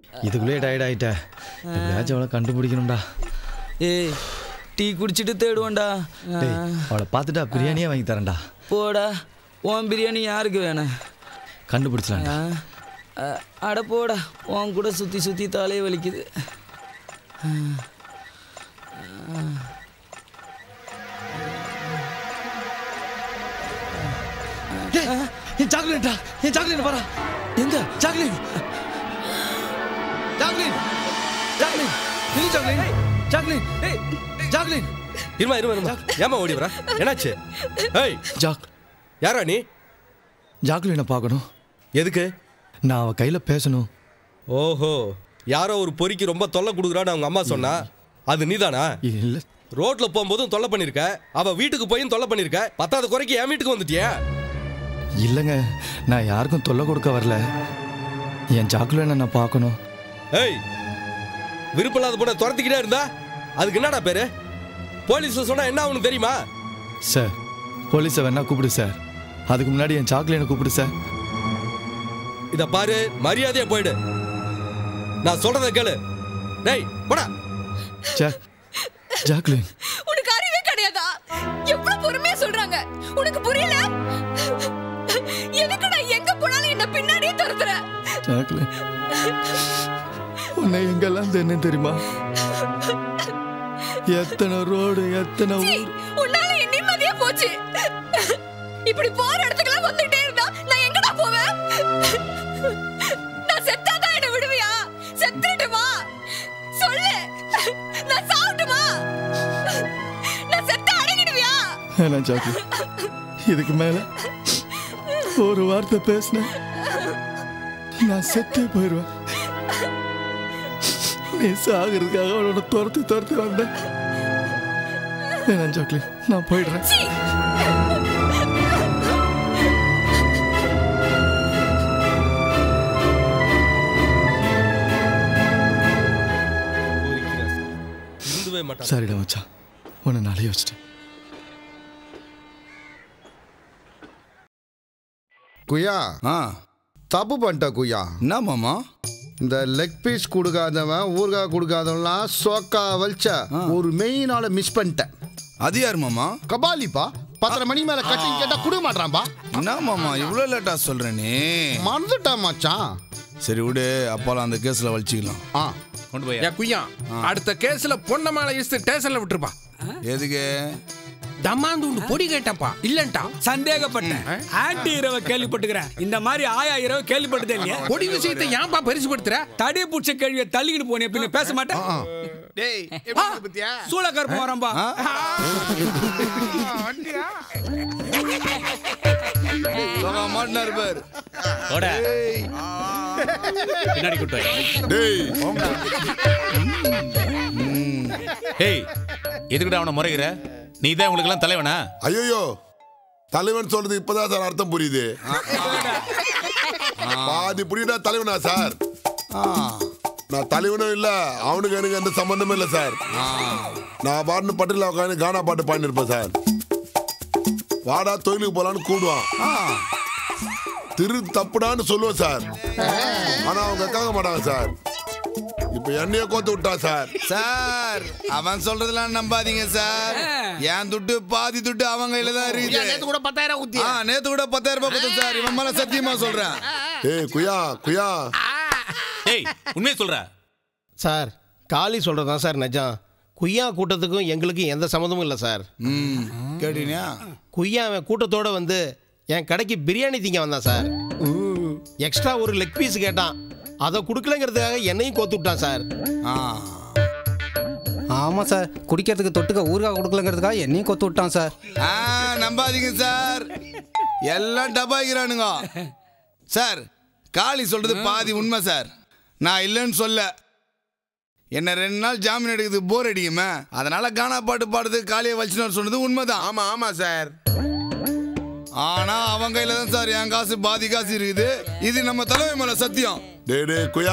இதுக்குள்ளே டயர்ட் ஆயிட்ட எப்படியாச்சும் அவளை கண்டுபிடிக்கணும்டா ஏய் டீ குடிச்சிட்டு தேடுவோம்டா டேய் அவளை பார்த்துட்டா பிரியாணியே வாங்கி தரேன்டா போடா உன் பிரியாணி யாருக்கு வேணும் கண்டுபிடிச்சலாம்டா ஆ, அ- அட போடா உன் கூட சுற்றி சுற்றி தலையே வலிக்குது டேய், என் சாக்லேட்டா என் சாக்லேட் பாரா எங்க சாக்லேட் சாக்லேட் சாக்லேட் இது சாக்லேட் சாக்லேட் ஏய் சாக்லேட் இருமா இருமா இருமா ஏமா ஓடி வர என்னாச்சு ஏய் ஜாக் யாரா நீ ஜாக்லினை பார்க்கணும் எதுக்கு நான் அவ கையில் பேசணும் ஓஹோ யாரோ ஒரு பொறிக்கு ரொம்ப தொல்லை கொடுக்குறான்னு அவங்க அம்மா சொன்னா அது நீதானா இல்லை ரோட்ல போகும்போதும் தொல்லை பண்ணிருக்க அவ வீட்டுக்கு போயும் தொல்லை பண்ணிருக்க பத்தாவது குறைக்கு என் வீட்டுக்கு வந்துட்டியா இல்லைங்க நான் யாருக்கும் தொல்லை கொடுக்க வரல என் சாக்லேட்டை நான் பார்க்கணும் ஏய் விருப்பமில்லாத பொண்ணை துரத்திக்கிட்டே இருந்தா அதுக்கு என்னடா பேரு போலீஸ்ல சொன்னா என்ன ஆகும்னு தெரியுமா சார் போலீஸை வேணா கூப்பிடு சார் அதுக்கு முன்னாடி என் சாக்லேட்டை கூப்பிடு சார் இத பாரு மரியாதையா போயிடு நான் சொல்றத கேளு டேய் போடா ஜாக் ஜாக்லின் உனக்கு அறிவே கிடையாதா எவ்வளவு பொறுமையா சொல்றாங்க உனக்கு புரியல எதுக்கு நான் எங்க போனாலும் என்ன பின்னாடியே துரத்துற ஜாக்லின் உன்னை எங்கெல்லாம் தெரிஞ்சு தெரியுமா எத்தனை ரோடு எத்தனை சீ, ஊர் உன்னால என் நிம்மதியே போச்சு இப்படி போற இடத்துக்குலாம் வந்துட்டே இருந்தா நான் எங்கடா போவேன் நான் செத்தாதான் என்ன விடுவியா செத்துட்டுமா சொல்லு நான் சாவட்டுமா நான் செத்த அடங்கிடுவியா வேணாம் ஜாக்லின் இதுக்கு மேல ஒரு வார்த்தை பேசினேன் நான் செத்தே போயிடுவேன் நீ சாகிறதுக்காக அவளோட துரத்தி துரத்தி வந்தேன் வேணாம் ஜாக்லின் நான் போயிடுறேன் சீ இருந்துவே மாட்டான் சரிடா மச்சான் உன்னை நாளையே வச்சுட்டேன் குய்யா ஆ தப்பு பண்ணிட்ட குய்யா என்ன மாமா இந்த லெக் பீஸ் கொடுக்காதவன் ஊறுகாய் கொடுக்காதவன்லாம் சோக்கா வலிச்ச ஒரு மெயின் ஆளை மிஸ் பண்ணிட்டேன் அது யார் மாமா கபாலிப்பா பத்தரை மணி மேல கட்டிங் கேட்டா கொடுக்க மாட்டான்பா என்ன மாமா இவ்வளோ லேட்டா சொல்ற நீ மறந்துட்டான் மச்சான் சரி விடு அப்பாலாம் அந்த கேஸ்ல வலிச்சுக்கலாம் ஆ கொண்டு போய் ஏன் குய்யா அடுத்த கேஸ்ல பொண்ண மாலை இஸ்து ஸ்டேஷன்ல விட்டுருப்பா எதுக்கு தம்மாந்து பொடி கேட்டப்பா இல்லன்ட்டா சந்தேகப்பட்டேன் ஆன்டி இரவை கேள்விப்பட்டுக்கிறேன் இந்த மாதிரி ஆயா இரவு கேள்விப்பட்டதே இல்லையா பொடி விஷயத்தை ஏன்பா பெருசுபடுத்துற தடி பிடிச்ச கேள்வியை தள்ளிக்கிட்டு போனே பின்ன பேச மாட்டேன் டேய் சூளக்கருப்பு வரம்பா மாட்டினாரு பேர் பின்னாடி கூட்டு டேய் ஏய் எதுக்குடா அவனை முறைகிற நீ தான் உங்களுக்கெல்லாம் தலைவனா ஐயோ தலைவன் சொல்றது இப்பதான் சார் அர்த்தம் புரியுது பாதி புரியுதா தலைவனா சார் நான் தலைவனும் இல்ல அவனுக்கு எனக்கு எந்த சம்பந்தமும் இல்ல சார் நான் பாட்டு பட்டில உட்காந்து கானா பாட்டு பாடினிருப்பேன் சார் வாடா தொழிலுக்கு போலான்னு கூடுவான் திரு தப்புடான்னு சொல்லுவேன் சார் ஆனா அவங்க கேட்க மாட்டாங்க சார் இப்ப என்னைய கோத்து விட்டா சார் சார் அவன் சொல்றதெல்லாம் நம்பாதீங்க சார் என் துட்டு பாதி துட்டு அவன் கையில தான் இருக்குது நேத்து கூட பத்தாயிரம் ஊத்தி ஆ நேத்து கூட பத்தாயிரம் ரூபாய் கொடுத்தேன் சார் இவன் மேல சத்தியமா சொல்றேன் ஏய் குயா குயா ஏய் உண்மையை சொல்ற சார் காளி சொல்கிறது தான் சார் நிஜம் குய்யா கூட்டத்துக்கும் எங்களுக்கும் எந்த சம்மந்தமும் இல்லை சார் ம் கேட்டீங்களா குய்யா அவன் கூட்டத்தோடு வந்து என் கடைக்கு பிரியாணி திங்க வந்தான் சார் எக்ஸ்ட்ரா ஒரு லெக் பீஸ் கேட்டான் அதை கொடுக்கலங்கிறதுக்காக என்னையும் கோத்து விட்டான் சார் ஆ ஆமாம் சார் குடிக்கிறதுக்கு தொட்டுக்க ஊறுகாய் கொடுக்கலங்கிறதுக்காக என்னையும் கொத்து விட்டான் சார் ஆ நம்பாதீங்க சார் எல்லாம் டபாய்க்கிறானுங்க சார் காளி சொல்றது பாதி உண்மை சார் நான் இல்லைன்னு சொல்ல என்ன ரெண்டு நாள் ஜாமீன் எடுக்கிறது போர் அடிக்குமே அதனால கானா பாட்டு பாடுறதுக்கு காளியை வச்சுன்னு சொன்னது உண்மைதான் ஆமா ஆமா சார் ஆனா அவன் கையில தான் சார் என் காசு பாதி காசு இருக்குது இது நம்ம தலைமை மேல சத்தியம் டேய் டேய் குயா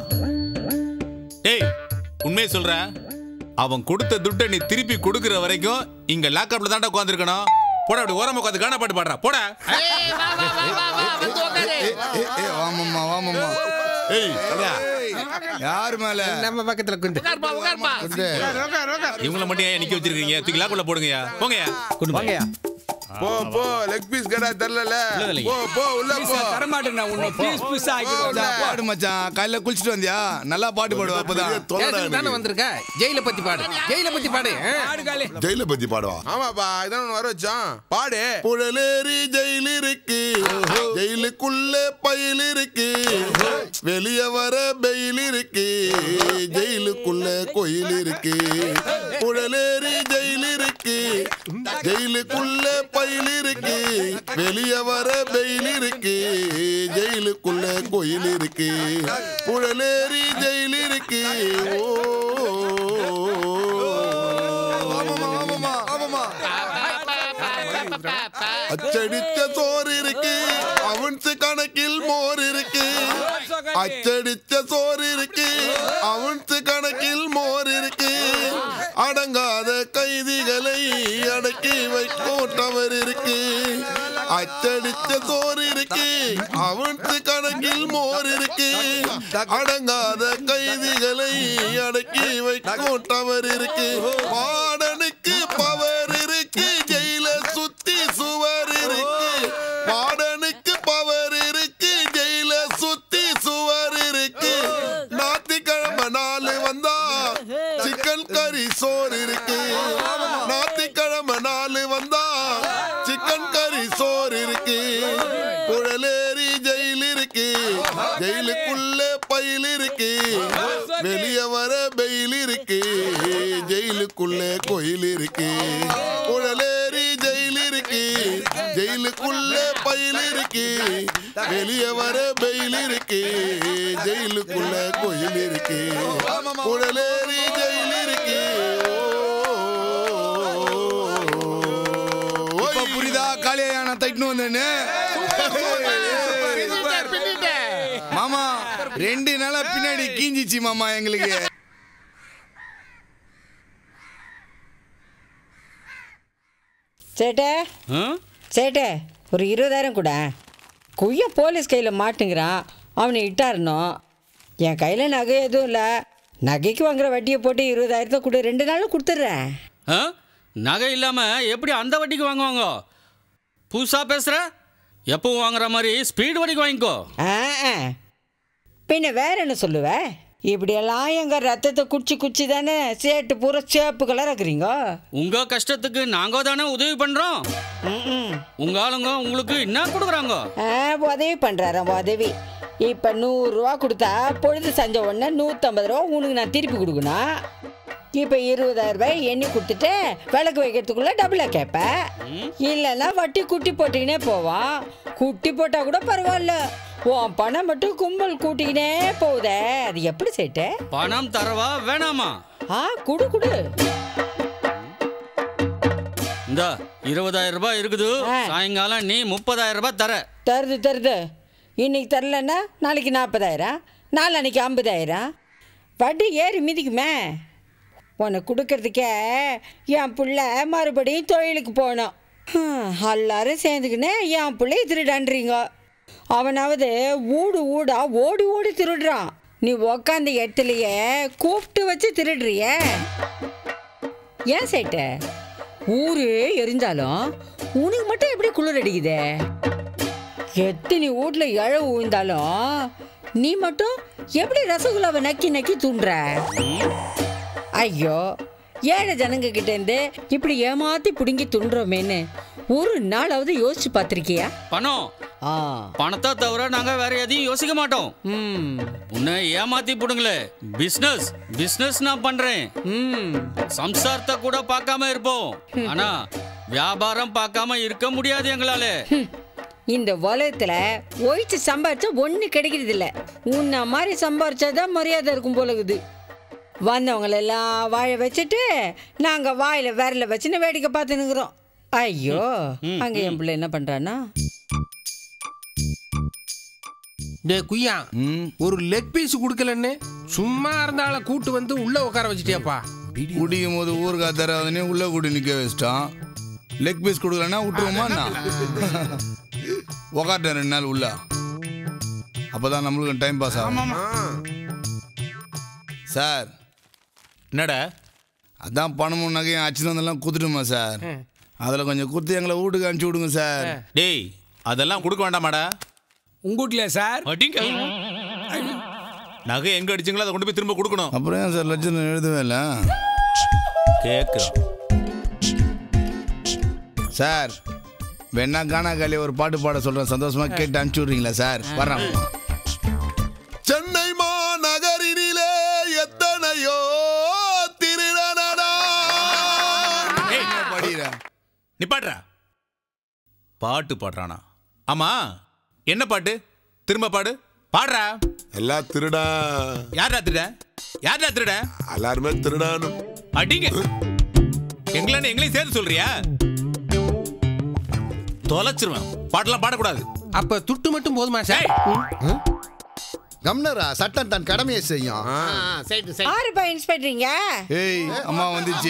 ஏய் உண்மையை சொல்ற அவன் கொடுத்த துட்டை நீ திருப்பி கொடுக்கிற வரைக்கும் இங்க லாக்அப்ல தான்டா உட்காந்துருக்கணும் போடா அப்படி ஓரமா உட்காந்து காண பாட்டு பாடுறா போடா ஏ, ஏ, ஏ, வாமம்மா வாமம்மா ஏய் சொல்றா யார் மேல நம்ம பக்கத்துல குண்டு குண்டு இவங்கள மட்டும் ஏன் நிக்க வச்சிருக்கீங்க தூக்கி லாக்குள்ள போடுங்கயா போங்கயா வாங்கயா போ போ லெக் பீஸ் கடை தெரியல இல்லைங்க. போ போ உள்ள போ தரமாட்டேன் நான் உன்னை பீஸ் பீஸ் ஆக்கிடுவேன் பாடு மச்சான் காலையில குளிச்சுட்டு வந்தியா நல்லா பாட்டு பாடுவா அப்பதான் தொலைடா கேஸுக்கு தானே எனக்கு. வந்திருக்க ஜெயில பத்தி பாடு ஜெயில பத்தி பாடு ஆ? ஆடு காலி ஜெயில பத்தி பாடுவா ஆமாப்பா இதான் ஒண்ணு வர வச்சோம் பாடு புழலேறி ஜெயில் இருக்கு ஜெயிலுக்குள்ள பயில் இருக்கு வெளிய வர பெயில் இருக்கு ஜெயிலுக்குள்ள கோயில் இருக்கு புழலேறி ஜெயில் இருக்கு ஜெயிலுக்குள்ள பயில் இருக்கு வெளிய வர பெயில் இருக்கு ஜெயிலுக்குள்ள கோயில் இருக்கு புழலேறி ஜெயில் இருக்கு அச்சடித்த சோறு இருக்கு அவன்ஸ் கணக்கில் மோர் இருக்கு அச்சடித்த சோறு இருக்கு அவன்ஸ் கணக்கில் மோர் இருக்கு அடங்காத கைதிகளை அடக்கி வைக்கும் டவர் இருக்கு அச்சடித்த சோறு இருக்கு அவன்ஸ் கணக்கில் மோர் இருக்கு அடங்காத கைதிகளை அடக்கி வைக்கும் டவர் இருக்கு பாடனுக்கு பவர் இருக்கு ஜெயில சுத்தி சுவர் இருக்கு பாடனுக்கு பவர் இருக்கு ஜெயில சுத்தி சுவர் இருக்கு ஞாத்திக்கிழமை நாள் வந்தா சிக்கன் கறி சோறு இருக்கு ஞாத்திக்கிழமை நாள் வந்தா சிக்கன் கறி சோறு இருக்கு குழலேறி ஜெயில் இருக்கு ஜெயிலுக்குள்ள பயில் இருக்கு வெளிய வர பெயில் இருக்கு ஜெயிலுக்குள்ள கோயில் இருக்கு குழலேறி ஜெயில் இருக்கு ஜெயிலுக்குள்ள பயில் இருக்கு வெளிய வர பெயில் இருக்கு ஜெயிலுக்குள்ள கோயில் இருக்கு குழலேறி ஜெயில் இருக்கு இப்ப புரியுதா காளியா நான் தைட்டுன்னு வந்தேன்னு மாமா ரெண்டு நாளா பின்னாடி கீஞ்சிச்சு மாமா எங்களுக்கு சேட்டே சேட்டே ஒரு இருபதாயிரம் கூட குய்ய போலீஸ் கையில் மாட்டுங்கிறான் அவனை இட்டாரணும் என் கையில் நகை எதுவும் இல்லை நகைக்கு வாங்குற வட்டியை போட்டு இருபதாயிரத்தை கொடு ரெண்டு நாளில் கொடுத்துட்றேன் ஆ? நகை இல்லாம எப்படி அந்த வட்டிக்கு வாங்குவாங்க புதுசா பேசுற எப்பவும் வாங்குற மாதிரி ஸ்பீடு வட்டிக்கு வாங்கிக்கோ ஆ ஆ. பின்ன வேற என்ன சொல்லுவ இப்படியெல்லாம் எங்கள் ரத்தத்தை குச்சி குச்சி தானே சேட்டு பூரா சேப்பு கலர் இருக்கிறீங்க உங்க கஷ்டத்துக்கு நாங்க தானே உதவி பண்றோம் உங்க ஆளுங்க உங்களுக்கு என்ன கொடுக்குறாங்க ஆ உதவி பண்ணுறாராம் உதவி இப்போ நூறுரூவா கொடுத்தா பொழுது செஞ்ச உடனே நூற்றம்பது ரூபா உனக்கு நான் திருப்பி கொடுக்கணும் இப்போ இருபதாயிரம் ரூபாய் எண்ணி கொடுத்துட்டு விளக்கு வைக்கிறதுக்குள்ள டபுளாக கேட்பேன் இல்லைன்னா வட்டி குட்டி போட்டுக்கினே போவான் குட்டி போட்டால் கூட பரவாயில்ல உன் பணம் மட்டும் கும்பல் கூட்டிக்கினே போகுதே அது எப்படி சேட்டு பணம் தரவா வேணாமா ஆ குடு குடு இந்த இருபதாயிரம் ரூபாய் இருக்குது சாயங்காலம் நீ முப்பதாயிரம் ரூபாய் தர தருது தருது இன்னைக்கு தரலன்னா நாளைக்கு நாற்பதாயிரம் நாளான்னைக்கு ஐம்பதாயிரம் வட்டி ஏறி மிதிக்குமே உனக்கு கொடுக்கறதுக்கே என் புள்ள மறுபடியும் தொழிலுக்கு போகணும் ஹம், எல்லாரும் சேர்ந்துக்கினே என் பிள்ளைய திருடான்றீங்க அவனாவது ஊடு ஊடா ஓடி ஓடி திருடுறான் நீ உக்காந்த இடத்துலையே கூப்பிட்டு வச்சு திருடுறியே ஏன் சேட்ட ஊரு எரிஞ்சாலும் உனக்கு மட்டும் எப்படி குளிர் அடிக்குதே எத்தனை வீட்ல இழ விழுந்தாலும் நீ மட்டும் எப்படி ரசகுல்லாவை நக்கி நக்கி தூண்டுற ஐயோ ஏழை ஜனங்க கிட்ட இருந்து இப்படி ஏமாத்தி பிடுங்கி துண்டுறோமேன்னு ஒரு நாளாவது யோசிச்சு பார்த்திருக்கியா பணம் ஆ பணத்தை தவிர நாங்க வேற எதையும் யோசிக்க மாட்டோம் உன்னை ஏமாத்தி போடுங்களே பிசினஸ் பிசினஸ் நான் பண்றேன் சம்சாரத்தை கூட பார்க்காம இருப்போம் ஆனா வியாபாரம் பார்க்காம இருக்க முடியாது எங்களால இந்த உலகத்துல ஒழிச்சு சம்பாரிச்சா ஒண்ணு கிடைக்கிறது இல்ல உன்ன மாதிரி சம்பாரிச்சாதான் மரியாதை இருக்கும் போல இருக்குது வந்தவங்களெல்லாம் வாழ வச்சுட்டு நாங்க வாயில விரல வச்சுன்னு வேடிக்கை பார்த்துனுக்குறோம் ஐயோ அங்க என் பிள்ளை என்ன பண்றானா டே குய்யா ஒரு லெக் பீஸ் கொடுக்கலன்னு சும்மா இருந்தால கூட்டு வந்து உள்ள உட்கார வச்சிட்டியாப்பா குடிக்கும் போது ஊறுகாய் தராதுன்னே உள்ள கூட்டி நிக்க வச்சிட்டான் லெக் பீஸ் கொடுக்கலன்னா விட்டுருவோமா நான் உக்காட்டேன் ரெண்டு நாள் உள்ள அப்பதான் நம்மளுக்கு டைம் பாஸ் ஆகும் சார் என்னடா அதான் பணமும் நகையும் அச்சு வந்தெல்லாம் கொடுத்துட்டுமா சார் அதில் கொஞ்சம் கொடுத்து எங்களை வீட்டுக்கு அனுப்பிச்சி விடுங்க சார் டேய் அதெல்லாம் கொடுக்க வேண்டாமாடா உங்க வீட்லயா சார் அடிங்க நகை எங்க அடிச்சீங்களோ அதை கொண்டு போய் திரும்ப கொடுக்கணும் அப்புறம் ஏன் சார் லட்சம் எழுதவே இல்லை கேட்குறோம் சார் வேணா கானா காலி ஒரு பாட்டு பாட சொல்கிறேன் சந்தோஷமா கேட்டு அனுப்பிச்சி விட்றீங்களா சார் வர்றேன் சென்னை மாநகரினிலே எத்தனையோ திருடனடா படிக்கிறேன் நிப்பாட்றா பாட்டு பாடுறானா ஆமா என்ன பாட்டு திரும்ப பாடு பாடுறா எல்லாம் திருடா யாரா திருட யாரா திருட எல்லாருமே திருடானும் அடிங்க எங்களான்னு எங்களையும் சேர்த்து சொல்றியா தொலைச்சிருவேன் பாட்டெல்லாம் பாடக்கூடாது அப்ப துட்டு மட்டும் போதுமா சார் கம்னரா சட்டம் தன் கடமையை செய்யும் ஆறுபா இன்ஸ்பெக்டரிங்க ஏய் அம்மா வந்துச்சு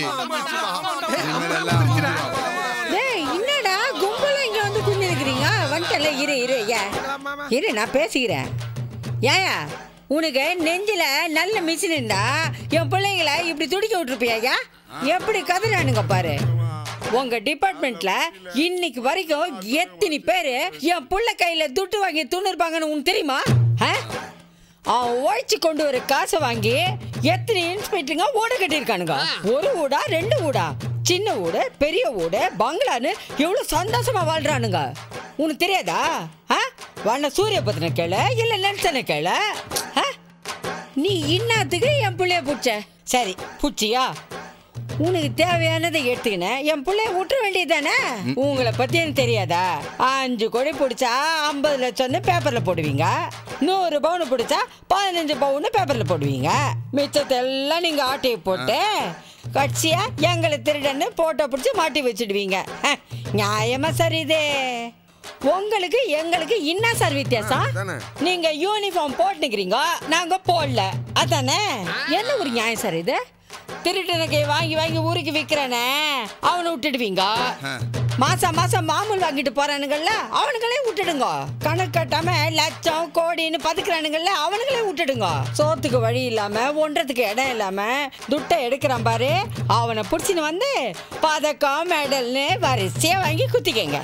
டேய் என்னடா கும்பலா இங்க வந்து குஞ்சு இருக்கிறீங்க வந்துட்டல இரு இரு ஏ இரு நான் பேசிக்கிறேன் ஏயா உனக்கு நெஞ்சில நல்ல மிஷின் இருந்தா என் பிள்ளைங்களை இப்படி துடிக்க விட்டுருப்பியா எப்படி கதறானுங்க பாரு உங்க டிபார்ட்மெண்ட்ல இன்னைக்கு வரைக்கும் எத்தனை பேரு என் புள்ள கையில துட்டு வாங்கி துண்ணிருப்பாங்கன்னு உனக்கு தெரியுமா ஆ? அவன் உழைச்சி கொண்டு வர காசை வாங்கி எத்தனை இன்ஸ்பெக்டருங்க ஓட கட்டியிருக்கானுங்க ஒரு ஊடா ரெண்டு ஊடா சின்ன வீடு பெரிய வீடு பங்களான்னு எவ்வளவு சந்தோஷமா வாழ்றானுங்க உனக்கு தெரியாதா ஆ வண்ண சூரிய பத்தின கேள இல்ல நெல்சனை கேள ஆ? நீ இன்னாத்துக்கு என் பிள்ளைய புடிச்ச சரி புடிச்சியா உனக்கு தேவையானதை எடுத்துக்கினேன் என் பிள்ளைய விட்டுற வேண்டியதானே உங்களை பத்தி எனக்கு தெரியாதா அஞ்சு கோடி பிடிச்சா ஐம்பது லட்சம்னு பேப்பர்ல போடுவீங்க நூறு பவுன் பிடிச்சா பதினஞ்சு பவுன் பேப்பர்ல போடுவீங்க மிச்சத்தை எல்லாம் நீங்க ஆட்டையை போட்டு கட்சியா எங்களை திருடன்னு போட்டோ பிடிச்சி மாட்டி வச்சிடுவீங்க ஹ, நியாயமா சரிதே உங்களுக்கு எங்களுக்கு என்ன சார் வித்தியாசம் நீங்க யூனிஃபார்ம் போட்டுக்கிறீங்க நாங்க போடல அதானே என்ன ஒரு நியாயம் சார் இது திருட்டு நகையை வாங்கி வாங்கி ஊருக்கு விற்கிறானே அவனை விட்டுடுவீங்க மாசம் மாசம் மாமூல் வாங்கிட்டு போறானுங்கல்ல அவனுங்களே விட்டுடுங்க கணக்கு கட்டாம லட்சம் கோடின்னு பதுக்குறானுங்கல்ல அவனுங்களே விட்டுடுங்க சோத்துக்கு வழி இல்லாம ஒன்றதுக்கு இடம் இல்லாம துட்டை எடுக்கிறான் பாரு அவனை பிடிச்சின்னு வந்து பதக்கம் மெடல்னு வரிசையா வாங்கி குத்திக்கங்க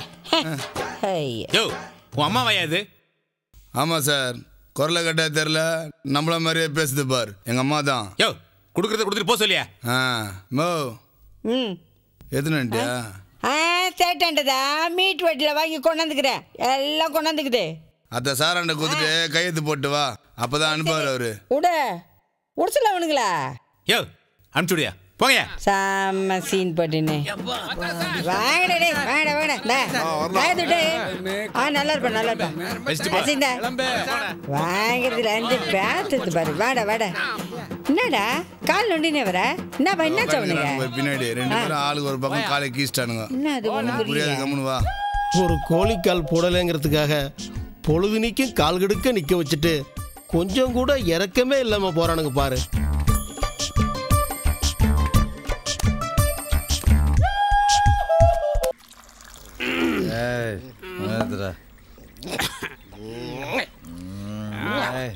ஐயா யோ உன் அம்மா வயாது ஆமாம் சார் குரலை கட்ட தெரில நம்மள மாதிரியே பேசுது பார் எங்கள் அம்மா தான் யோ கொடுக்குறத கொடுத்துட்டு போக சொல்லியா ஆ மோ ம் எதுனாண்டியா ஆ சேட்டாண்டதா மீட் வட்டியில் வாங்கி கொண்டாந்துக்கிறேன் எல்லாம் கொண்டாந்துக்குது அத்தை சாராண்ட கொடுத்துட்டு கையெழுத்து போட்டு வா அப்பதான் அனுப்புவார் அவரு உட உடச்சல அவனுங்களா யோ அனுப்பிச்சுடியா போங்க செம்ம சீன் போட்டுன்னு வாங்கடா டேய் வாங்கடா வாங்கடா டா வாய் துட்டு ஆ நல்லா இருப்பா நல்லா இருப்பா அசிந்தா வாங்கிறதுல இருந்து பேத்துது பாரு வாடா வாடா என்னடா கால் நொண்டினே வர என்னப்பா என்ன சவனுங்க உட்காந்துக்கிறாங்க பின்னாடி ரெண்டு பேரும் ஆளுக்கு ஒரு பக்கம் காலை கீச்சிட்டானுங்க என்ன அது ஒன்றும் புரியாது புரியல கம்முனு வா ஒரு கோழிக்கால் போடலைங்கிறதுக்காக பொழுதுனிக்கும் கால் கெடுக்க நிற்க வச்சுட்டு கொஞ்சம் கூட இறக்கமே இல்லாமல் போறானுங்க பாரு ஏய் நேரத்துடா ஏய்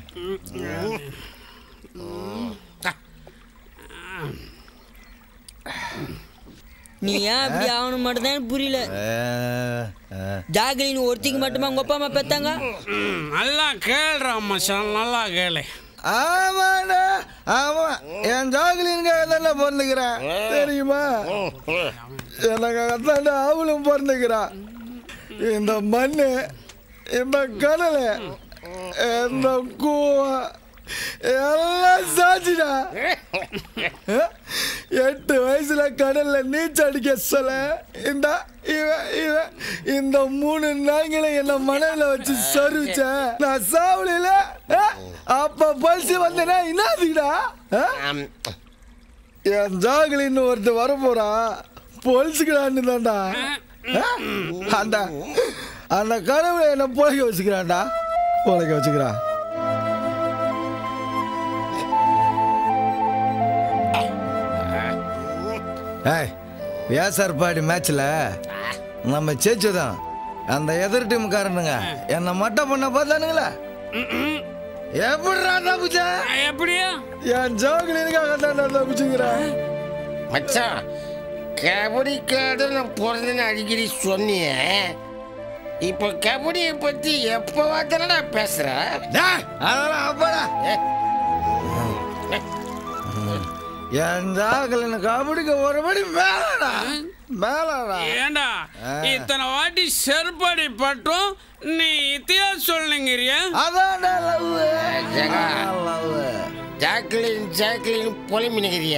நீ ஏன் அப்படி ஆகணும் மட்டும்தான் புரியல ஜாகலின் ஒருத்திக்கு மட்டுமா உங்க அப்பா அம்மா பெத்தாங்க நல்லா கேளுடா மச்சான் நல்லா கேளு ஆமாடா ஆமா என் ஜாகலின்காக தானே பிறந்துக்கிறேன் தெரியுமா எனக்காகத்தாண்டா அவளும் பிறந்துக்கிறான் இந்த மண்ணு இந்த கடல் இந்த கூவம் எல்லாம் சாட்சிடா எட்டு வயசுல கடல்ல நீச்சல் அடிக்க சொல்ல இந்த இவன் இவன் இந்த மூணு நாய்களை என்ன மணல வச்சு சருச்ச நான் சாவலில அப்ப பல்சி வந்தேனா என்னதுடா என் ஜாகலின்னு ஒருத்தர் வர போறான் பொலிச்சுக்கிறான்னு தான்டா அந்த அந்த கடவுளை என்ன பொழைக்க வச்சுக்கிறான்டா பொழைக்க வச்சுக்கிறான் ஏய் வியாசார்பாடி மேட்ச்ல நம்ம ஜெயிச்சோம் அந்த எதிர் டீம்காரனுங்க என்னை மட்டம் பண்ண பார்த்தானுங்களா எப்படிடா தப்பிச்ச எப்படியா என் ஜோக்கலினுக்காக தான் தப்பிச்சுக்கிறேன் மச்சான் கபடிக்காக நான் பிறந்தேன்னு அடிக்கடி சொன்னியே இப்போ கபடியை பத்தி எப்போ வார்த்தனடா பேசுற அதெல்லாம் அப்படா என் ஜாக்கலின் கபடிக்கு ஒரு படி மேலடா மேலடா ஏண்டா இத்தனை வாட்டி செருப்படி பட்டும் நீ இத்தியா சொல்லுங்கிறிய அதான்டா லவ் ஜெகா ஜாக்லின் ஜாக்லின் பொலிமினுக்கிறிய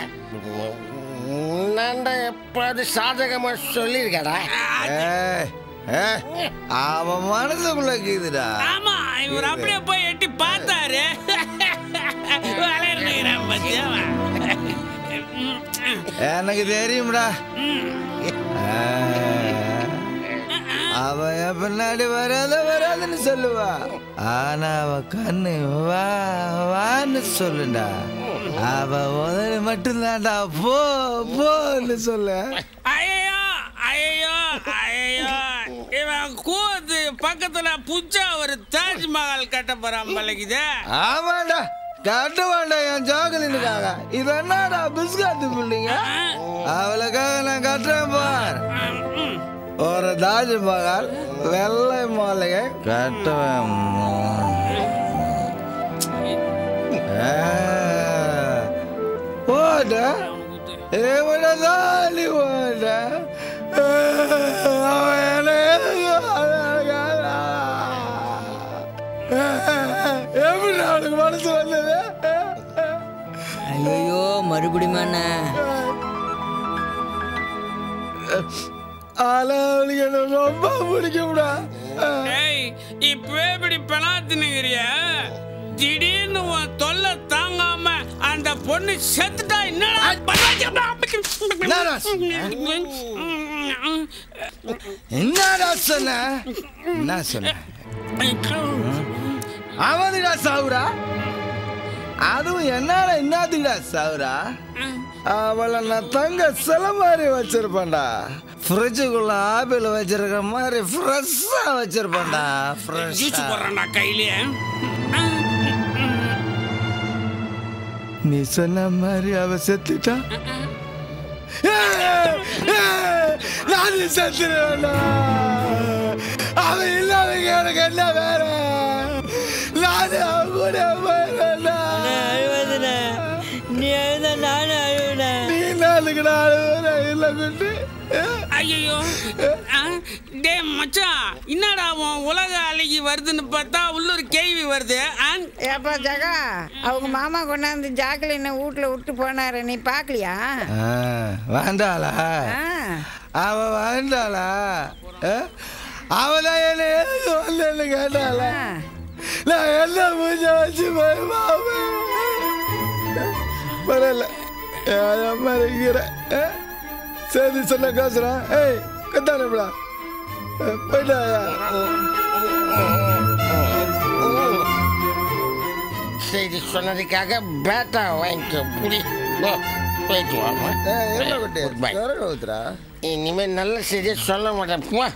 நான்டா எப்போது சாதகமா சொல்லியிருக்கடா ஏய், ஏய், அவன் மனசுக்குள்ள இருக்குதுடா ஆமா இவர் அப்படியே போய் எட்டி பார்த்தாரு வளர்ந்துக்கிறான் பத்தியா எனக்கு தெரியும்டா ஆ, அவ என் பின்னாடி வராத வராதுன்னு சொல்லுவா ஆனா அவ கண்ணு வா வான்னு சொல்லுடா அவ உதவி மட்டும்தான்டா போ போன்னு சொல்லு ஐயோ ஐயோ ஐயோ இவன் கூத்து பக்கத்துல புச்சா ஒரு தாஜ்மஹால் கட்ட போறான் பழகுது ஆமாண்டா கட்ட வேண்டாம் என் ஜோகலினுக்காக இது என்னடா பிஸ்கட் பில்டிங்க அவளுக்காக நான் கட்டுறேன் பார் ஒரு தாஜ்மஹால் வெள்ளை மாளிகை கட்டுவேன் ஓட எவ்வளோ தாலி ஓட எப்படி அவனுக்கு மனசு வந்தது ஐயோ மறுபடியும் அண்ணா ஆனா அவனுக்கு என்ன ரொம்ப பிடிக்கும்டா ஏய் இப்ப இப்படி பெணாத்துனுங்கிறிய திடீர்னு உன் தொல்லை தாங்காம அந்த பொண்ணு செத்துட்டா என்னடா என்னடா சொன்ன என்ன சொன்ன அவனுடா சாவுரா அதுவும் என்னால என்னதுடா சாவுரா அவளை நான் தங்க சில மாதிரி வச்சிருப்பேன்டா ஃப்ரிட்ஜுக்குள்ள ஆப்பிள் வச்சிருக்கிற மாதிரி ஃப்ரெஷ்ஷா வச்சிருப்பேன்டா ஜூஸ் ஃப்ரெஷ்ஷா போடுறேன்டா கையிலேயே நீ சொன்ன மாதிரி அவ செத்துட்டா நான் செத்துருவேன்டா அவன் இல்லாதவங்க எனக்கு என்ன வேற நான் அவன் கூட போயிடுவேன்டா அழுவதுண்ணே நீ அழுத நானும் அழுவேன் நீ நாளுக்கு நாலு பேர் இல்லை குட்டி ஐயோ டேய் மச்சான் என்னடா உன் உலக அழகி வருதுன்னு பார்த்தா உள்ளூர் கேள்வி வருது ஆ? ஏப்பா ஜகா அவங்க மாமா கொண்டாந்து ஜாக்கலினை வீட்டில் விட்டு போனாரு நீ பார்க்கலையா ஆ, வேண்டாளா அவ வேண்டாளா அவதான் என்ன ஏது வந்தேன்னு கேட்டாளா நான் என்ன பூஜை வச்சு பயமா பரவாயில்ல என் அம்மா இருக்கிறேன் சரி சொன்ன காசுறான் ஏய் கத்தானப்படா போயிட்டாயா செய்தி சொன்னதுக்காக பேட்டா வாங்கிக்க புடி போ, போயிட்டு வாமா என்ன குட்டி Bye. சரக்கு ஊத்துறா இனிமே நல்ல செய்தியை சொல்ல மாட்டேன் போ.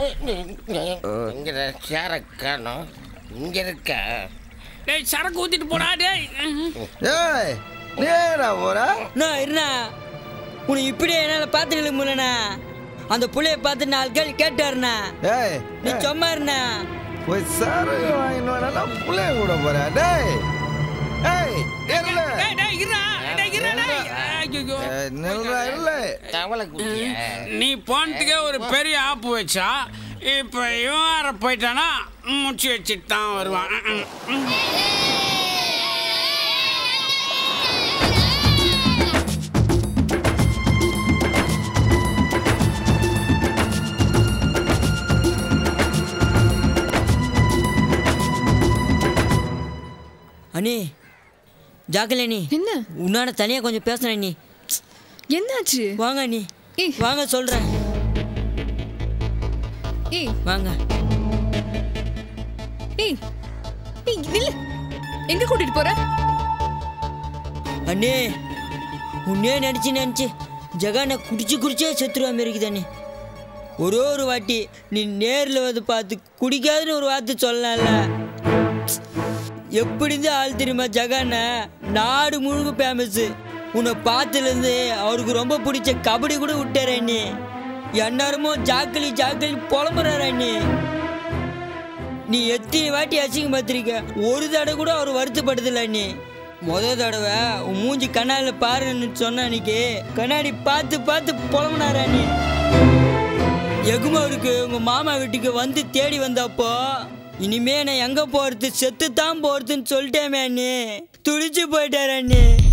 இங்க சேர காணும் இங்க இருக்க டேய் சரக்கு ஊத்திட்டு போடா டேய் ஏய் நேரா போறா நான் இருண்ணா உன்னை இப்படியே என்னால் பார்த்து நிற்க முடியலண்ணா அந்த புள்ளைய பார்த்து நாலு கேள்வி கேட்டாருண்ணா ஏய் நீ சும்மா இருண்ணா போய் சரக்கு வாங்கிட்டு வரா புள்ளைய கூட போறேன் டேய் ஏய் இல்ல டேய் டேய் இருடா டேய் இருடா டேய் ஐயோ நில்றா இல்ல தவளை நீ போனதுக்கே ஒரு பெரிய ஆப்பு வச்சா இப்போ இவன் வேற போயிட்டானா முடிச்சு வச்சுட்டு தான் வருவான் ம், ம், ம். அண்ணி ஜாக்கல நீ என்ன உன்னாட தனியா கொஞ்சம் பேசுறேன் நீ என்னாச்சு வாங்க நீ வாங்க சொல்றேன் ஏய் வாங்க ஏய் ஏய் நில்லு எங்க கூட்டிட்டு போற அண்ணே உன்னே நினச்சி நினச்சி ஜகானை குடிச்சு குடிச்சே செத்துருவா மாரி இருக்குது அண்ணே ஒரே ஒரு வாட்டி நீ நேரில் வந்து பார்த்து குடிக்காதுன்னு ஒரு வார்த்தை சொல்லலாம்ல எப்படி இருந்து ஆள் தெரியுமா ஜகான நாடு முழுக்க ஃபேமஸ் உன்னை பார்த்ததுலேருந்து அவருக்கு ரொம்ப பிடிச்ச கபடி கூட விட்டாரு அண்ணி எந்நேரமும் ஜாக்கிலி ஜாக்கிலி புலம்புறாரு அண்ணி நீ எத்தனை வாட்டி அசிங்க பார்த்திருக்க ஒரு தடவை கூட அவர் வருத்தப்படுதில்ல அண்ணி முத தடவை உன் மூஞ்சி கண்ணாடியில் பாருன்னு சொன்ன அன்னைக்கு கண்ணாடி பார்த்து பார்த்து புலம்புனாரு அண்ணி எகுமருக்கு உங்க மாமா வீட்டுக்கு வந்து தேடி வந்தப்போ இனிமே நான் எங்க போறது செத்து தான் போறதுன்னு சொல்லிட்டேமே அண்ணி துடிச்சு போயிட்டாரு அண்ணி